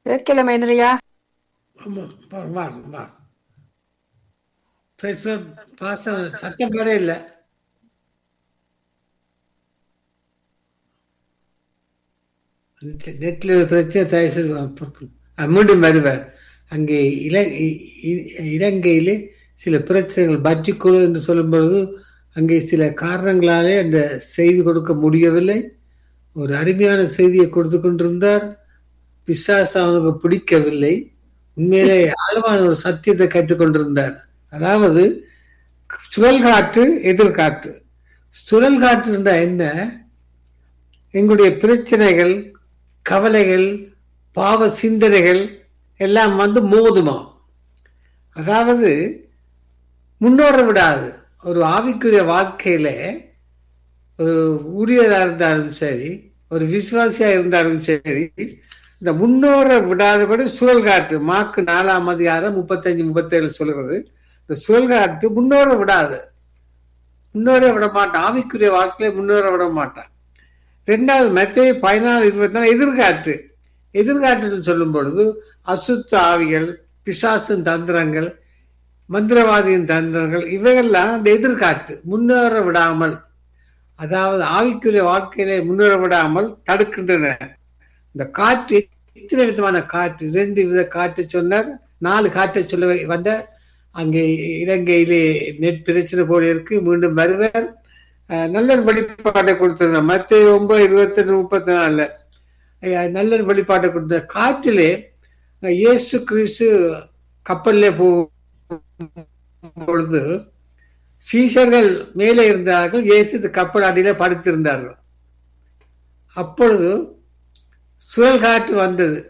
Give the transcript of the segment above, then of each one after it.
கேட்கல மகேந்திரையா ஆமாம் வா வா வா பிரச்சனை பாச சத்தம் வேற இல்லை நெட்டில் ஒரு பிரச்சனை தயவு செய்து வா- அஹ் மீண்டும் வருவார் அங்கே இல இ- இ- இலங்கையிலே சில பிரச்சனைகள் பட்ஜெக்குழு என்று சொல்லும் பொழுது அங்கே சில காரணங்களாலே அந்த செய்தி கொடுக்க முடியவில்லை ஒரு அருமையான செய்தியை கொடுத்து கொண்டிருந்தார் பிசாசு அவனுக்கு பிடிக்கவில்லை உண்மையிலே ஆழமான ஒரு சத்தியத்தை கற்றுக்கொண்டிருந்தார் அதாவது சுழல் காற்று எதிர்காற்று சுழல் காற்று என்றால் என்ன எங்களுடைய பிரச்சனைகள் கவலைகள் பாவ சிந்தனைகள் எல்லாம் வந்து மோதுமா அதாவது முன்னோர விடாது ஒரு ஆவிக்குரிய வாழ்க்கையில ஒரு ஊழியராக இருந்தாலும் சரி ஒரு விசுவாசியா இருந்தாலும் சரி இந்த முன்னோர விடாதபடி சுழல் காற்று மாக்கு நாலாம் அதிகாரம் முப்பத்தஞ்சு முப்பத்தேழு சொல்கிறது இந்த சுழல் காற்று முன்னோர விடாது முன்னோர விட மாட்டான் ஆவிக்குரிய வாழ்க்கையில முன்னோர விட மாட்டான் ரெண்டாவது மத்திய பதினாலு இருபத்தி நாலு எதிர்காற்று எதிர்காற்றுன்னு சொல்லும் பொழுது அசுத்த ஆவிகள் பிசாசின் தந்திரங்கள் மந்திரவாதியின் தந்திரங்கள் இவைகள்லாம் அந்த எதிர்காற்று முன்னேற விடாமல் அதாவது ஆவிக்குரிய வாழ்க்கையிலே முன்னேற விடாமல் தடுக்கின்றன இந்த காற்று இத்தனை விதமான காற்று இரண்டு வித காற்று சொன்னார் நாலு காற்றை சொல்ல வந்த அங்கே இலங்கையிலே நெட் பிரச்சனை போல இருக்கு மீண்டும் வருவார் அஹ் நல்ல ஒரு வெளிப்பாட்டை கொடுத்திருந்தார் மத்திய ஒன்பது இருபத்தி ரெண்டு முப்பத்தி நாலுல அஹ் நல்ல ஒரு வெளிப்பாட்டை கொடுத்த காற்றிலே அஹ் இயேசு கிறிஸ்து கப்பல்ல போ பொழுது சீசர்கள் மேலே இருந்தார்கள் இயேசு இந்த கப்பல் அடியில படுத்திருந்தார்கள் அப்பொழுது சுழல் காற்று வந்தது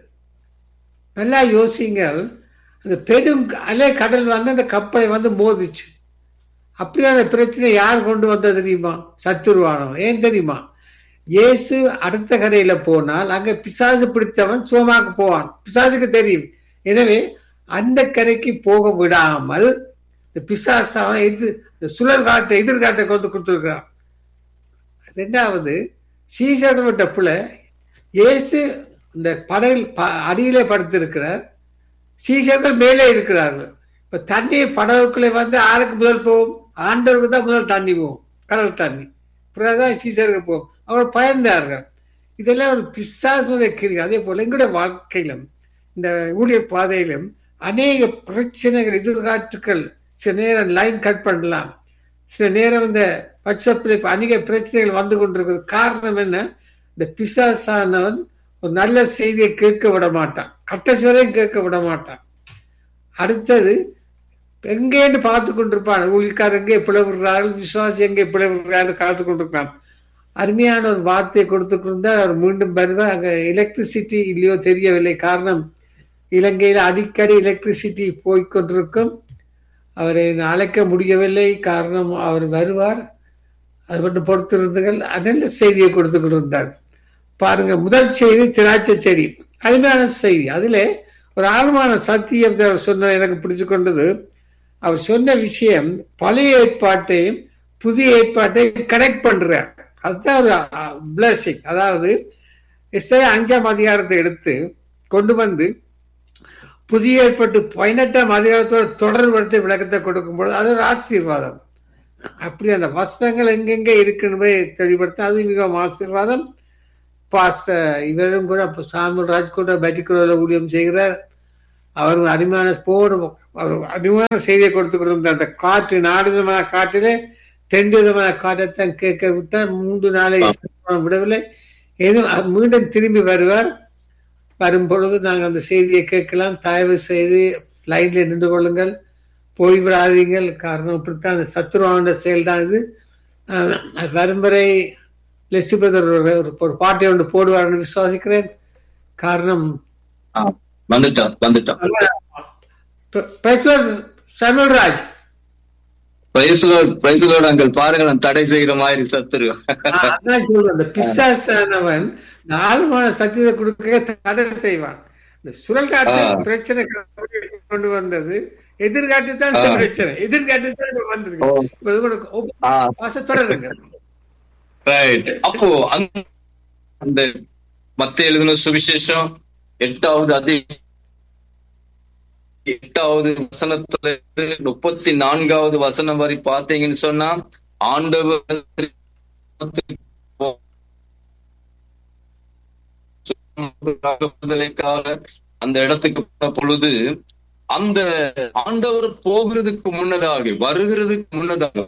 நல்லா யோசிங்கள் அந்த பெரும் அலை கடல் வந்து அந்த கப்பலை வந்து மோதிச்சு அப்படியான பிரச்சனை யார் கொண்டு வந்தது தெரியுமா சத்துருவானம் ஏன் தெரியுமா இயேசு அடுத்த கரையில போனால் அங்க பிசாசு பிடித்தவன் சோமாக்கு போவான் பிசாசுக்கு தெரியும் எனவே அந்த கரைக்கு போக விடாமல் இந்த பிசாசு அவனை எதிர் இந்த சுழல் காட்டை எதிர்காட்டை கொண்டு கொடுத்துருக்கிறான் ரெண்டாவது சீசர் விட்ட புல இயேசு இந்த படகில் ப- அடியிலே படுத்திருக்கிறார் சீசர்கள் மேலே இருக்கிறார்கள் இப்ப தண்ணி படகுக்குள்ளே வந்து யாருக்கு முதல் போகும் ஆண்டவருக்கு தான் முதல் தண்ணி போகும் கடல் தண்ணி பிறகுதான் சீசருக்கு போகும் அவர் பயந்தார்கள் இதெல்லாம் ஒரு பிசாசுடைய கிரி அதே போல எங்களுடைய வாழ்க்கையிலும் இந்த ஊழிய பாதையிலும் அநேக பிரச்சனைகள் எதிர்காற்றுக்கள் சில நேரம் லைன் கட் பண்ணலாம் சில நேரம் இந்த வாட்ஸ்அப்பில் இப்ப அநேக பிரச்சனைகள் வந்து கொண்டிருக்கிறது காரணம் என்ன இந்த பிசாசானவன் ஒரு நல்ல செய்தியை கேட்க விட மாட்டான் கட்டசுவரையும் கேட்க விட மாட்டான் அடுத்தது எங்கேன்னு பார்த்து கொண்டிருப்பான் ஊழிக்காரர் எங்கே பிளவுறார்கள் விசுவாசி எங்கே பிளவுறார்கள் காத்து கொண்டிருப்பான் அருமையான ஒரு வார்த்தையை கொடுத்து கொண்டா அவர் மீண்டும் வருவார் அங்க எலக்ட்ரிசிட்டி இல்லையோ தெரியவில்லை காரணம் இலங்கையில் அடிக்கடி எலக்ட்ரிசிட்டி போய்க்கொண்டிருக்கும் அவரை அழைக்க முடியவில்லை காரணம் அவர் வருவார் அது மட்டும் பொறுத்திருந்துகள் நல்ல செய்தியை கொடுத்து கொண்டிருந்தார் பாருங்க முதல் செய்தி திராட்சை செடி அருமையான செய்தி அதிலே ஒரு ஆழமான சத்தியம் அவர் சொன்ன எனக்கு பிடிச்சு கொண்டது அவர் சொன்ன விஷயம் பழைய ஏற்பாட்டையும் புதிய ஏற்பாட்டையும் கனெக்ட் பண்றார் அதுதான் ஒரு பிளஸிங் அதாவது இசை அஞ்சாம் அதிகாரத்தை எடுத்து கொண்டு வந்து புதிய ஏற்பட்டு பதினெட்டாம் அதிகாரத்தோட தொடர்படுத்தி விளக்கத்தை கொடுக்கும்போது அது ஒரு ஆசீர்வாதம் அப்படி அந்த வசனங்கள் எங்கெங்க இருக்குன்னு தெளிவுபடுத்த அது மிகவும் ஆசீர்வாதம் பாஸ்ட இவரும் கூட இப்ப சாமுல் ராஜ் கூட பட்டிக்குள்ள ஊழியம் செய்கிறார் அவர் அருமையான போர் அவர் அருமையான செய்தியை கொடுத்து கொடுத்த அந்த காற்று நாலு விதமான காற்றிலே ரெண்டு விதமான காற்றைத்தான் கேட்க விட்டார் மூன்று நாளை விடவில்லை ஏனும் அவர் மீண்டும் திரும்பி வருவார் வரும் பொழுது நாங்கள் அந்த செய்தியை கேட்கலாம் தயவு செய்து லைன்ல நின்று கொள்ளுங்கள் போய்விடாதீங்கள் காரணம் இப்படித்தான் அந்த சத்ருவான செயல் தான் இது அஹ் வரும் வரை லெஸ்டி பிரதர் ஒரு ஒரு பாட்டை ஒன்று போடுவார்னு விசுவாசிக்கிறேன் காரணம் ஆ, வந்துட்டோம் வந்துட்டோம் சமிழ் ராஜ் பிரைஸ்லோட் பிரைஸ்லோட் அங்கள் பாருங்கள் நான் தடை செய்கிற மாதிரி சத்துரு நான் அதான் சொல்றேன் அந்த பிசாசானவன் நாலுமான சத்தியத்தை கொடுக்க தடை செய்வான் இந்த சுழல் காட்டு ஆ. பிரச்சனை கொண்டு வந்தது எதிர்காட்டு தான் இந்த ஆ. பிரச்சனை எதிர்காட்டு தான் இப்ப வந்திருக்கு ஓ. இப்ப இது கூட ஒப்- ஆ வாச தொடருங்க ரைட் அப்போ அந்த- அந்த மத்த எழுதின சுவிசேஷம் எட்டாவது அதி எட்டாவது வசனத்துல இருந்து முப்பத்தி நான்காவது வசனம் வரை பார்த்தீங்கன்னு சொன்னா ஆண்டவர் விடுதலைக்காக அந்த இடத்துக்கு போன பொழுது அந்த ஆண்டவர் போகிறதுக்கு முன்னதாக வருகிறதுக்கு முன்னதாக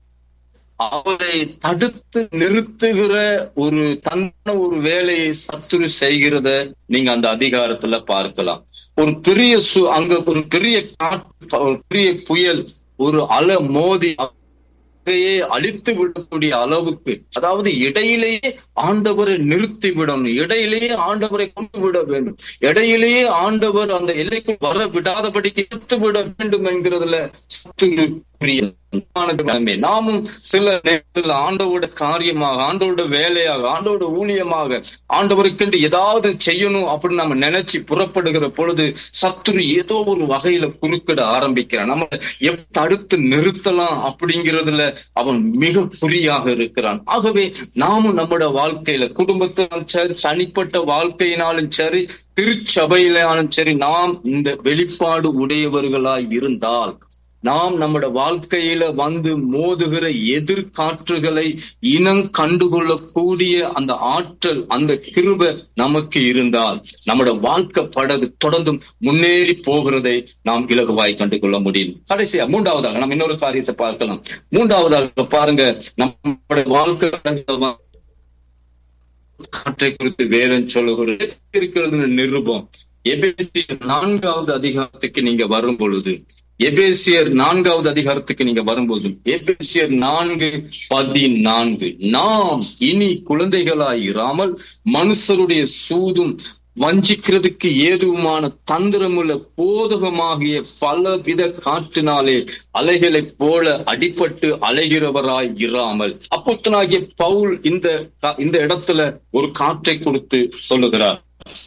அவரை தடுத்து நிறுத்துகிற ஒரு தன்ன ஒரு வேலையை சத்துரு செய்கிறத நீங்க அந்த அதிகாரத்துல பார்க்கலாம் ஒரு பெரிய சு அங்க ஒரு பெரிய காற்று ஒரு பெரிய புயல் ஒரு அலை மோதி வாழ்க்கையே அழித்து விடக்கூடிய அளவுக்கு அதாவது இடையிலேயே ஆண்டவரை நிறுத்தி விடணும் இடையிலேயே ஆண்டவரை கொண்டு விட வேண்டும் இடையிலேயே ஆண்டவர் அந்த எல்லைக்குள் வர விடாதபடிக்கு எடுத்து விட வேண்டும் என்கிறதுல சத்துருக்குரிய கடமை. நாமும் சில நேரத்தில் ஆண்டவோட காரியமாக ஆண்டவோட வேலையாக ஆண்டவோட ஊழியமாக ஆண்டவருக்கென்று ஏதாவது செய்யணும் அப்படின்னு நம்ம நினைச்சு புறப்படுகிற பொழுது சத்துரு ஏதோ ஒரு வகையில குறுக்கிட ஆரம்பிக்கிறான் நம்ம எப் தடுத்து நிறுத்தலாம் அப்படிங்கிறதுல அவன் மிக குறியாக இருக்கிறான் ஆகவே நாமும் நம்மட வாழ்க்கையில குடும்பத்திலும் சரி தனிப்பட்ட வாழ்க்கையினாலும் சரி திருச்சபையிலாலும் சரி நாம் இந்த வெளிப்பாடு உடையவர்களாய் இருந்தால் நாம் நம்மட வாழ்க்கையில வந்து மோதுகிற எதிர்காற்றுகளை இனம் கண்டுகொள்ளக்கூடிய அந்த ஆற்றல் அந்த கிருப நமக்கு இருந்தால் நம்மட வாழ்க்கை படகு தொடர்ந்தும் முன்னேறி போகிறதை நாம் இலகுவாய் கண்டுகொள்ள முடியும் கடைசியா மூன்றாவதாக நம்ம இன்னொரு காரியத்தை பார்க்கலாம் மூன்றாவதாக பாருங்க நம்முடைய வாழ்க்கை படகுல காற்றை குறித்து வேதம் சொல்லுகிறது இருக்கிறது நிருபம் எபேசியர் நான்காவது அதிகாரத்துக்கு நீங்க வரும் பொழுது எபேசியர் நான்காவது அதிகாரத்துக்கு நீங்க வரும்போது எபேசியர் நான்கு பதினான்கு நாம் இனி குழந்தைகளாய் இராமல் மனுஷருடைய சூதும் வஞ்சிக்கிறதுக்கு ஏதுவுமான தந்திரமுள்ள போதகமாகிய பலவித காற்றினாலே அலைகளைப் போல அடிபட்டு அலைகிறவராய் இராமல் அப்போத்தனாகிய பவுல் இந்த இந்த இடத்துல ஒரு காற்றை கொடுத்து சொல்லுகிறார்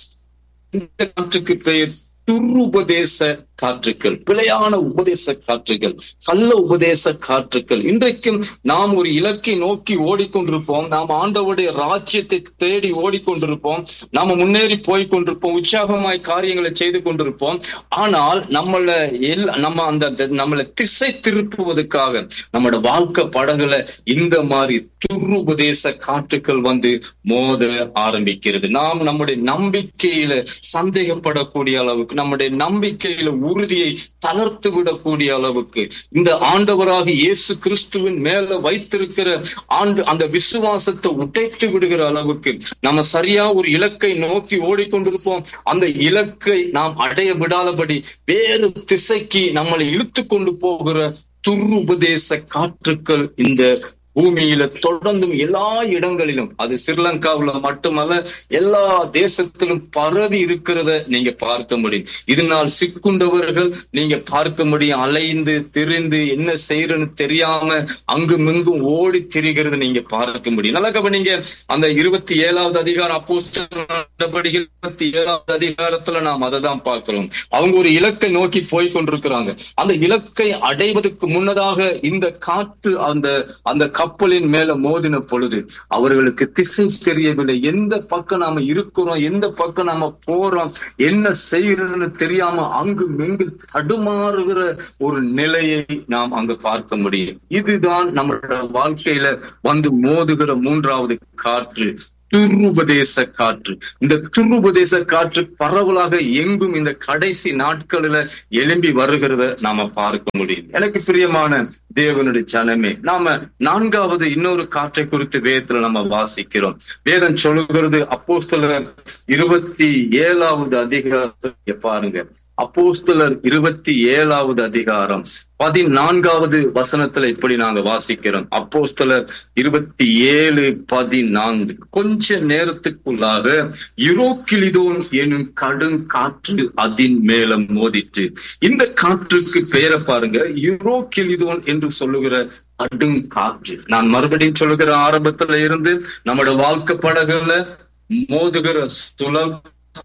இந்த காற்றுக்கு பெயர் துருபதேச காற்றுக்கள் பிழையான உபதேச காற்றுகள் கள்ள உபதேச காற்றுக்கள் இன்றைக்கும் நாம் ஒரு இலக்கை நோக்கி ஓடிக்கொண்டிருப்போம் நாம் ஆண்டவருடைய ராஜ்யத்தை தேடி ஓடிக்கொண்டிருப்போம் நாம முன்னேறி போய் கொண்டிருப்போம் உற்சாகமாய் காரியங்களை செய்து கொண்டிருப்போம் ஆனால் நம்மள எல் நம்ம அந்த நம்மளை திசை திருப்புவதற்காக நம்மளோட வாழ்க்கை படகுல இந்த மாதிரி துருபதேச காற்றுக்கள் வந்து மோத ஆரம்பிக்கிறது நாம் நம்முடைய நம்பிக்கையில சந்தேகப்படக்கூடிய அளவுக்கு நம்முடைய நம்பிக்கையில உறுதியை தளர்த்து விடக்கூடிய அளவுக்கு இந்த ஆண்டவராக இயேசு கிறிஸ்துவின் மேல வைத்திருக்கிற ஆண்டு அந்த விசுவாசத்தை உடைத்து விடுகிற அளவுக்கு நம்ம சரியா ஒரு இலக்கை நோக்கி ஓடிக்கொண்டிருப்போம் அந்த இலக்கை நாம் அடைய விடாதபடி வேறு திசைக்கு நம்மளை இழுத்து கொண்டு போகிற துருபதேச காற்றுக்கள் இந்த பூமியில தொடர்ந்தும் எல்லா இடங்களிலும் அது ஸ்ரீலங்காவுல மட்டுமல்ல எல்லா தேசத்திலும் பரவி இருக்கிறத நீங்க பார்க்க முடியும் இதனால் சிக்குண்டவர்கள் நீங்க பார்க்க முடியும் அலைந்து திரிந்து என்ன செய்யறன்னு தெரியாம அங்கும் இங்கும் ஓடி திரிகிறது நீங்க பார்க்க முடியும் நல்லா கவனிங்க அந்த இருபத்தி ஏழாவது அதிகாரம் அப்போஸ்தலர்கள் இருபத்தி ஏழாவது அதிகாரத்துல நாம் அதை தான் பார்க்கிறோம் அவங்க ஒரு இலக்கை நோக்கி போய் கொண்டிருக்கிறாங்க அந்த இலக்கை அடைவதற்கு முன்னதாக இந்த காற்று அந்த அந்த கப்பலின் மேல மோதின பொழுது அவர்களுக்கு திசை தெரியவில்லை எந்த பக்கம் நாம இருக்கிறோம் எந்த பக்கம் நாம போறோம் என்ன செய்யறதுன்னு தெரியாம அங்கு மெங்கு தடுமாறுகிற ஒரு நிலையை நாம் அங்கு பார்க்க முடியும் இதுதான் நம்மளோட வாழ்க்கையில வந்து மோதுகிற மூன்றாவது காற்று துருபதேச காற்று இந்த துருபதேச காற்று பரவலாக எங்கும் இந்த கடைசி நாட்களில எழும்பி வருகிறத நாம பார்க்க முடியும் எனக்கு பிரியமான தேவனுடைய ஜனமே நாம நான்காவது இன்னொரு காற்றை குறித்து வேதத்துல நம்ம வாசிக்கிறோம் வேதம் சொல்லுகிறது அப்போஸ்தலர் இருபத்தி ஏழாவது அதிகாரத்தை பாருங்க அப்போஸ்தலர் இருபத்தி ஏழாவது அதிகாரம் பதினான்காவது வசனத்துல இப்படி நாங்க வாசிக்கிறோம் அப்போஸ்தலர் இருபத்தி ஏழு பதினான்கு கொஞ்ச நேரத்துக்குள்ளாக யுரோக்கிலிதோன் எனும் கடும் காற்று அதின் மேல மோதிற்று இந்த காற்றுக்கு பெயரை பாருங்க யுரோக்கிலிதோன் என்று சொல்லுகிற கடும் காற்று நான் மறுபடியும் சொல்லுகிற ஆரம்பத்துல இருந்து நம்மளோட வாழ்க்கை படகுல மோதுகிற சுழல்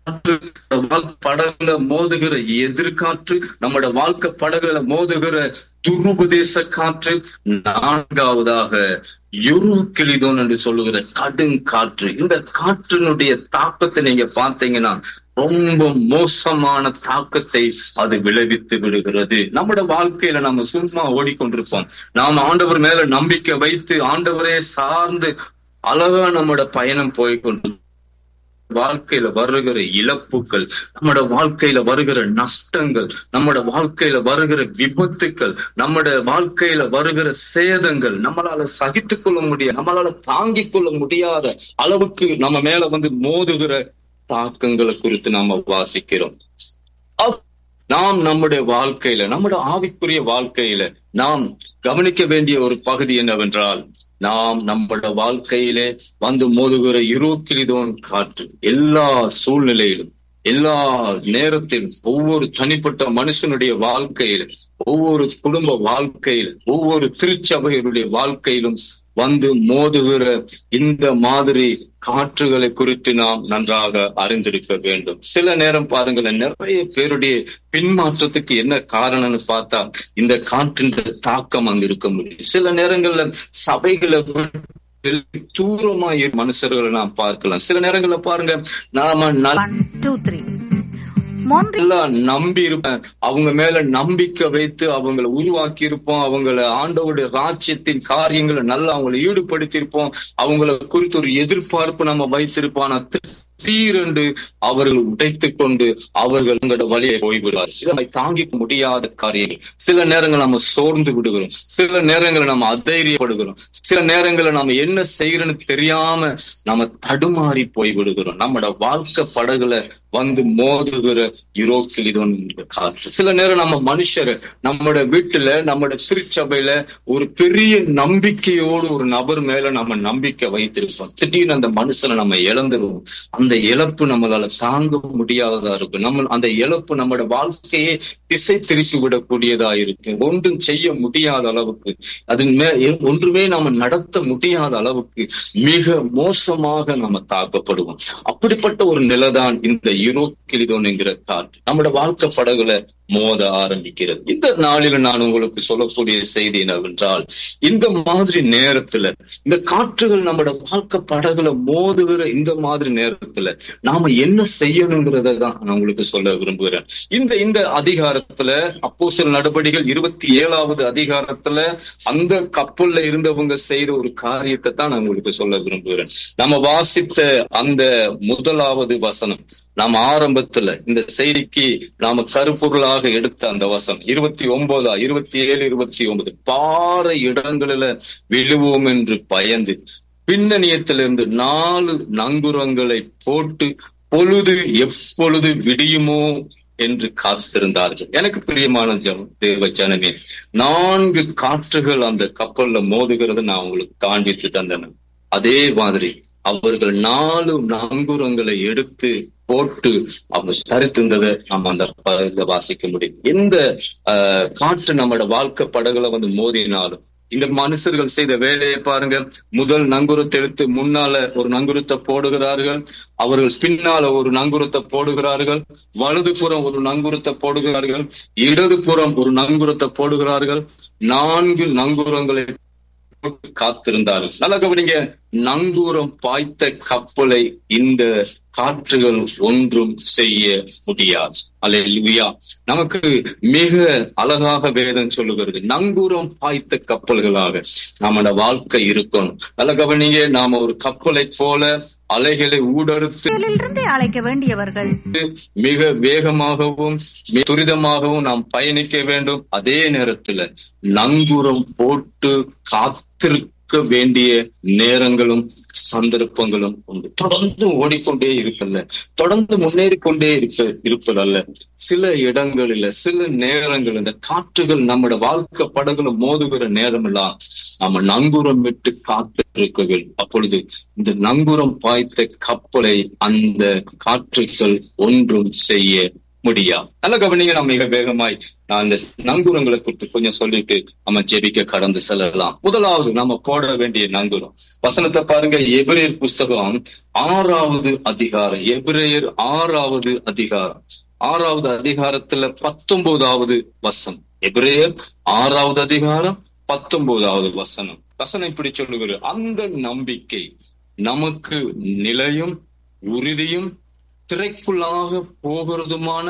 காற்று வாழ்க்கை படகுல மோதுகிற எதிர்காற்று நம்மட வாழ்க்கை படகுல மோதுகிற துருபதேச காற்று நான்காவதாக யுருக்கிளிதோன் என்று சொல்லுகிற கடும் காற்று இந்த காற்றினுடைய தாக்கத்தை நீங்க பார்த்தீங்கன்னா ரொம்ப மோசமான தாக்கத்தை அது விளைவித்து விடுகிறது நம்மட வாழ்க்கையில நம்ம சும்மா ஓடிக்கொண்டிருப்போம் நாம் ஆண்டவர் மேல நம்பிக்கை வைத்து ஆண்டவரே சார்ந்து அழகா நம்மட பயணம் போய்கொண்டு வாழ்க்கையில வருகிற இழப்புகள் நம்மட வாழ்க்கையில வருகிற நஷ்டங்கள் நம்மட வாழ்க்கையில வருகிற விபத்துக்கள் நம்மட வாழ்க்கையில வருகிற சேதங்கள் நம்மளால சகித்துக் கொள்ள முடியாது நம்மளால தாங்கிக் கொள்ள முடியாத அளவுக்கு நம்ம மேல வந்து மோதுகிற தாக்கங்களை குறித்து நாம வாசிக்கிறோம் நாம் நம்முடைய வாழ்க்கையில நம்முடைய ஆவிக்குரிய வாழ்க்கையில நாம் கவனிக்க வேண்டிய ஒரு பகுதி என்னவென்றால் நாம் நம்மளோட வாழ்க்கையிலே வந்து மோதுகிற இருக்கிலிதோன் காற்று எல்லா சூழ்நிலையிலும் எல்லா நேரத்திலும் ஒவ்வொரு தனிப்பட்ட மனுஷனுடைய வாழ்க்கையில ஒவ்வொரு குடும்ப வாழ்க்கையில ஒவ்வொரு திருச்சபைகளுடைய வாழ்க்கையிலும் வந்து மோதுகிற இந்த மாதிரி காற்றுகளை குறித்து நாம் நன்றாக அறிந்திருக்க வேண்டும் சில நேரம் பாருங்களேன் நிறைய பேருடைய பின்மாற்றத்துக்கு என்ன காரணம்னு பார்த்தா இந்த காற்றின் தாக்கம் அங்க இருக்க முடியும் சில நேரங்கள்ல சபைகளை தூரமா மனுஷர்களை நாம் பார்க்கலாம் சில நேரங்கள்ல பாருங்க நாம நல்லா நம்பி இருப்பேன் அவங்க மேல நம்பிக்கை வைத்து அவங்களை உருவாக்கி இருப்போம் அவங்கள ஆண்டவுடைய ராஜ்யத்தின் காரியங்களை நல்லா அவங்களை ஈடுபடுத்தி இருப்போம் அவங்கள குறித்து ஒரு எதிர்பார்ப்பு நம்ம வைத்திருப்போம் ஆனா தீரண்டு அவர்கள் உடைத்து கொண்டு அவர்கள் உங்களோட வழியை போய்விடுவார் இதனை தாங்கிக்க முடியாத காரியங்கள் சில நேரங்கள் நம்ம சோர்ந்து விடுகிறோம் சில நேரங்களில் நம்ம அதைரியப்படுகிறோம் சில நேரங்களில் நம்ம என்ன செய்யறன்னு தெரியாம நம்ம தடுமாறி போய் விடுகிறோம் நம்மளோட வாழ்க்கை படகுல வந்து மோதுகிற யுரோக்கில் இது ஒன்று காற்று சில நேரம் நம்ம மனுஷர் நம்மளோட வீட்டுல நம்மளோட திருச்சபையில ஒரு பெரிய நம்பிக்கையோடு ஒரு நபர் மேல நம்ம நம்பிக்கை வைத்திருப்போம் திடீர்னு அந்த மனுஷனை நம்ம இழந்துருவோம் அந்த இழப்பு நம்மளால தாங்க முடியாததா இருக்கும் நம்ம அந்த இழப்பு நம்மளோட வாழ்க்கையே திசை திருப்பி விடக்கூடியதா இருக்கு ஒன்றும் செய்ய முடியாத அளவுக்கு அதன் மே ஒன்றுமே நம்ம நடத்த முடியாத அளவுக்கு மிக மோசமாக நம்ம தாக்கப்படுவோம் அப்படிப்பட்ட ஒரு நிலைதான் இந்த யூரோக்கிலிதோன் என்கிற காற்று நம்மளோட வாழ்க்கை படகுல மோத ஆரம்பிக்கிறது இந்த நாளில நான் உங்களுக்கு சொல்லக்கூடிய செய்தி என்னவென்றால் இந்த மாதிரி நேரத்துல இந்த காற்றுகள் நம்மளோட வாழ்க்கை படகுல மோதுகிற இந்த மாதிரி நேரத்துல நாம என்ன செய்யணுங்கிறத தான் நான் உங்களுக்கு சொல்ல விரும்புகிறேன் இந்த இந்த அதிகாரத்துல அப்போ சில நடவடிக்கைகள் இருபத்தி ஏழாவது அதிகாரத்துல அந்த கப்பல்ல இருந்தவங்க செய்த ஒரு காரியத்தை தான் நான் உங்களுக்கு சொல்ல விரும்புகிறேன் நம்ம வாசித்த அந்த முதலாவது வசனம் நாம் ஆரம்பத்துல இந்த செய்திக்கு நாம கருப்பொருளாக எடுத்த அந்த வசனம் இருபத்தி ஒன்பதா இருபத்தி ஏழு இருபத்தி ஒன்பது பாறை இடங்களில விழுவோம் என்று பயந்து பின்னணியத்திலிருந்து நாலு நங்குரங்களை போட்டு பொழுது எப்பொழுது விடியுமோ என்று காத்திருந்தார்கள் எனக்கு பிரியமான ஜம் தேவ ஜனமே நான்கு காற்றுகள் அந்த கப்பல்ல மோதுகிறது நான் உங்களுக்கு காண்பித்து தந்தன அதே மாதிரி அவர்கள் நாலு நங்குரங்களை எடுத்து போட்டு அவங்க தரித்திருந்ததை நம்ம அந்த படகுல வாசிக்க முடியும் எந்த ஆஹ் காற்று நம்மளோட வாழ்க்கை படகுல வந்து மோதினாலும் இந்த மனுஷர்கள் செய்த வேலையை பாருங்க முதல் நங்குரத்தை எடுத்து முன்னால ஒரு நங்குரத்தை போடுகிறார்கள் அவர்கள் பின்னால ஒரு நங்குரத்தை போடுகிறார்கள் வலது புறம் ஒரு நங்குரத்தை போடுகிறார்கள் இடது புறம் ஒரு நங்குரத்தை போடுகிறார்கள் நான்கு நங்குரங்களை போட்டு காத்திருந்தார்கள் நல்லா கவனிங்க நங்கூரம் பாய்த்த கப்பலை இந்த காற்றுகள் ஒன்றும் செய்ய முடியாது அல்லா நமக்கு மிக அழகாக வேதம் சொல்லுகிறது நங்கூரம் பாய்த்த கப்பல்களாக நம்மளோட வாழ்க்கை இருக்கணும் நல்ல கவனிங்க நாம ஒரு கப்பலை போல அலைகளை ஊடறுத்து இருந்து அழைக்க வேண்டியவர்கள் மிக வேகமாகவும் துரிதமாகவும் நாம் பயணிக்க வேண்டும் அதே நேரத்துல நங்கூரம் போட்டு காத்திருக்க வேண்டிய நேரங்களும் சந்தர்ப்பங்களும் உண்டு தொடர்ந்து ஓடிக்கொண்டே இருக்கல்ல தொடர்ந்து முன்னேறி கொண்டே இருக்க இருப்பதல்ல சில இடங்களில சில நேரங்கள் இந்த காற்றுகள் நம்மட வாழ்க்கை படகுல மோதுகிற நேரம் எல்லாம் நம்ம நங்கூரம் விட்டு காத்து இருக்க வேண்டும் அப்பொழுது இந்த நங்கூரம் பாய்த்த கப்பலை அந்த காற்றுகள் ஒன்றும் செய்ய முடியா நல்ல கவனிங்க நம்ம மிக வேகமாய் நான் இந்த நங்கூரங்களை குறித்து கொஞ்சம் சொல்லிட்டு நம்ம ஜெபிக்க கடந்து செல்லலாம் முதலாவது நம்ம போட வேண்டிய நங்கூரம் வசனத்தை பாருங்க எபிரேயர் புஸ்தகம் ஆறாவது அதிகாரம் எபிரேயர் ஆறாவது அதிகாரம் ஆறாவது அதிகாரத்துல பத்தொன்பதாவது வசனம் எபிரேயர் ஆறாவது அதிகாரம் பத்தொன்பதாவது வசனம் வசனம் இப்படி சொல்லுகிறது அந்த நம்பிக்கை நமக்கு நிலையும் உறுதியும் திரைக்குள்ளாக போகிறதுமான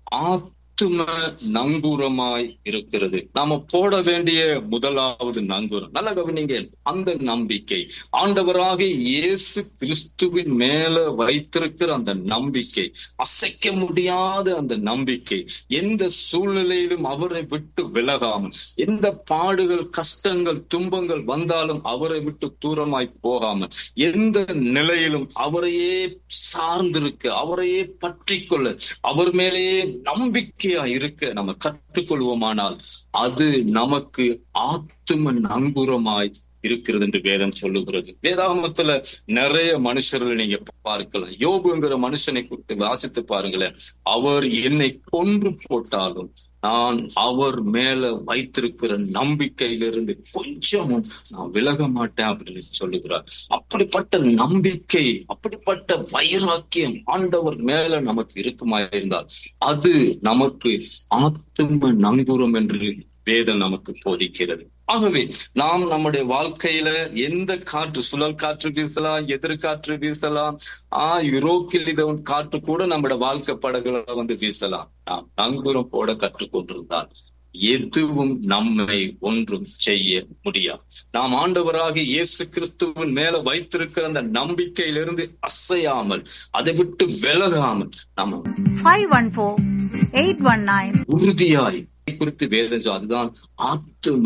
ஆத்தும நங்கூரமாய் இருக்கிறது நாம போட வேண்டிய முதலாவது நங்கூரம் நல்ல கவனிங்க அந்த நம்பிக்கை ஆண்டவராக இயேசு கிறிஸ்துவின் மேல வைத்திருக்கிற அந்த நம்பிக்கை அசைக்க முடியாத அந்த நம்பிக்கை எந்த சூழ்நிலையிலும் அவரை விட்டு விலகாமல் எந்த பாடுகள் கஷ்டங்கள் துன்பங்கள் வந்தாலும் அவரை விட்டு தூரமாய் போகாமல் எந்த நிலையிலும் அவரையே சார்ந்திருக்க அவரையே பற்றி கொள்ள அவர் மேலேயே நம்பிக்கையா இருக்க நம்ம கற்றுக்கொள்வோமானால் அது நமக்கு ஆத்தும நங்குரமாய் இருக்கிறது என்று வேதம் சொல்லுகிறது வேதாகமத்துல நிறைய மனுஷர்கள் நீங்க பார்க்கலாம் யோபுங்கிற மனுஷனை குறித்து வாசித்து பாருங்களேன் அவர் என்னை கொன்று போட்டாலும் நான் அவர் மேல வைத்திருக்கிற நம்பிக்கையிலிருந்து கொஞ்சமும் நான் விலக மாட்டேன் அப்படின்னு சொல்லுகிறார் அப்படிப்பட்ட நம்பிக்கை அப்படிப்பட்ட வைராக்கியம் ஆண்டவர் மேல நமக்கு இருக்குமா இருந்தால் அது நமக்கு ஆத்தும நங்குரம் என்று வேதம் நமக்கு போதிக்கிறது ஆகவே நாம் நம்முடைய வாழ்க்கையில எந்த காற்று சுழல் காற்று வீசலாம் எதிர்காற்று வீசலாம் ஆஹ் யூரோக்கில் இத காற்று கூட நம்முடைய வாழ்க்கை படகுல வந்து வீசலாம் நாம் நங்கூரம் போட கற்றுக்கொண்டிருந்தால் எதுவும் நம்மை ஒன்றும் செய்ய முடியாது நாம் ஆண்டவராக இயேசு கிறிஸ்துவின் மேல வைத்திருக்கிற அந்த நம்பிக்கையிலிருந்து அசையாமல் அதை விட்டு விலகாமல் நம்ம five one four eight one nine உறுதியாய் குறித்து வேதம் சொல்லுது. அதுதான் ஆத்தும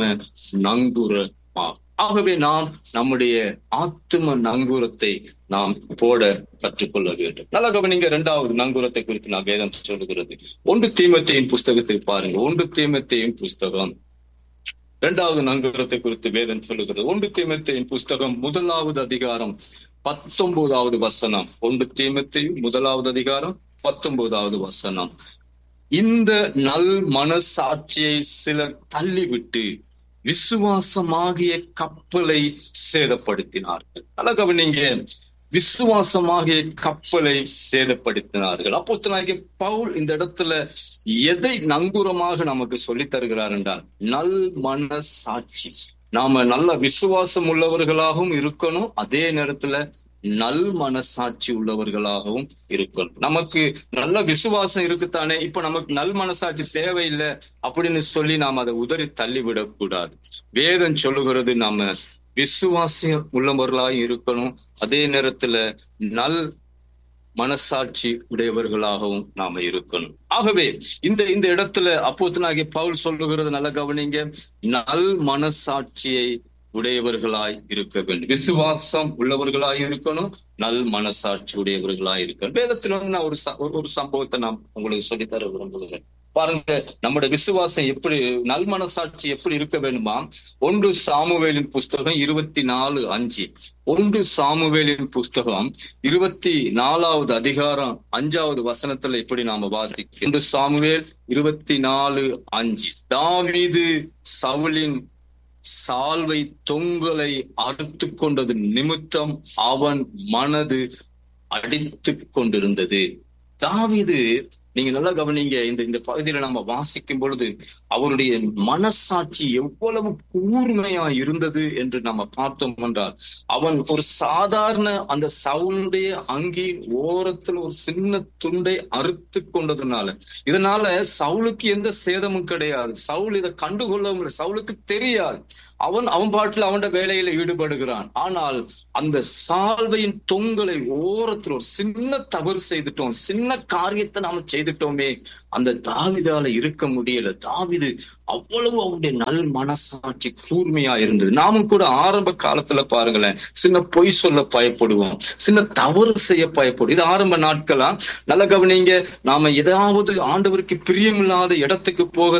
நங்கூரமா ஆகவே நாம் நம்முடைய ஆத்தும நங்கூரத்தை நாம் போட கற்றுக்கொள்ள வேண்டும் நல்ல கவனிங்க இரண்டாவது நங்கூரத்தை குறித்து நான் வேதம் சொல்லுகிறது ஒன்று தீமத்தையின் புஸ்தகத்தை பாருங்க ஒன்று தீமத்தையின் புஸ்தகம் இரண்டாவது நங்கூரத்தை குறித்து வேதம் சொல்லுகிறது ஒன்று தீமத்தையின் புஸ்தகம் முதலாவது அதிகாரம் பத்தொன்பதாவது வசனம் ஒன்று தீமத்தையும் முதலாவது அதிகாரம் பத்தொன்பதாவது வசனம் இந்த நல் மனசாட்சியை சிலர் தள்ளிவிட்டு விசுவாசமாகிய கப்பலை சேதப்படுத்தினார்கள் நல்ல கவனிங்க விசுவாசமாகிய கப்பலை சேதப்படுத்தினார்கள் அப்போ நாயகி பவுல் இந்த இடத்துல எதை நங்கூரமாக நமக்கு சொல்லித் தருகிறார் என்றால் நல் மனசாட்சி நாம நல்ல விசுவாசம் உள்ளவர்களாகவும் இருக்கணும் அதே நேரத்துல நல் மனசாட்சி உள்ளவர்களாகவும் இருக்கணும் நமக்கு நல்ல விசுவாசம் இருக்குத்தானே இப்ப நமக்கு நல் மனசாட்சி தேவையில்லை அப்படின்னு சொல்லி நாம் அதை உதறி தள்ளிவிடக் கூடாது வேதம் சொல்லுகிறது நாம விசுவாசம் உள்ளவர்களாக இருக்கணும் அதே நேரத்துல நல் மனசாட்சி உடையவர்களாகவும் நாம இருக்கணும் ஆகவே இந்த இந்த இடத்துல அப்போத்தனாகிய பவுல் சொல்லுகிறது நல்ல கவனிங்க நல் மனசாட்சியை உடையவர்களாய் இருக்க வேண்டும் விசுவாசம் உள்ளவர்களாய் இருக்கணும் நல் மனசாட்சி உடையவர்களாய் இருக்கணும் வேதத்துல வந்து நான் ஒரு ச- ஒரு- ஒரு சம்பவத்தை நான் உங்களுக்கு சொல்லித்தர விரும்புகிறேன் பாருங்க நம்முடைய விசுவாசம் எப்படி நல் மனசாட்சி எப்படி இருக்க வேண்டுமா ஒன்று சாமுவேலின் புஸ்தகம் இருபத்தி நாலு அஞ்சு ஒன்று சாமுவேலின் புஸ்தகம் இருபத்தி நாலாவது அதிகாரம் அஞ்சாவது வசனத்துல இப்படி நாம வாசிக்கிறோம் ஒன்று சாமுவேல் இருபத்தி நாலு அஞ்சு தாவீது சவுலின் சால்வை தொங்கலை அறுத்து கொண்டது நிமித்தம் அவன் மனது அடித்துக் கொண்டிருந்தது தாவீது நீங்க நல்லா கவனிங்க இந்த இந்த பகுதியில நம்ம வாசிக்கும் பொழுது அவருடைய மனசாட்சி எவ்வளவு கூர்மையா இருந்தது என்று நம்ம பார்த்தோம் என்றால் அவன் ஒரு சாதாரண அந்த சவுளுடைய அங்கியின் ஓரத்துல ஒரு சின்ன துண்டை அறுத்து கொண்டதுனால இதனால சவுலுக்கு எந்த சேதமும் கிடையாது சவுல் இதை கண்டுகொள்ளவும் இல்லை சவுலுக்கு தெரியாது அவன் அவன் பாட்டில் அவன் வேலையில ஈடுபடுகிறான் ஆனால் அந்த சால்வையின் தொங்கலை ஓரத்தில் ஒரு சின்ன தவறு செய்துட்டோம் சின்ன காரியத்தை நாம செய்துட்டோமே அந்த தாவிதால இருக்க முடியல தாவிது அவ்வளவு அவருடைய நல் மனசாட்சி கூர்மையா இருந்தது நாமும் கூட ஆரம்ப காலத்துல பாருங்களேன் சின்ன பொய் சொல்ல பயப்படுவோம் சின்ன தவறு செய்ய பயப்படும் இது ஆரம்ப நாட்களா நல்ல கவனிங்க நாம ஏதாவது ஆண்டவருக்கு பிரியமில்லாத இடத்துக்கு போக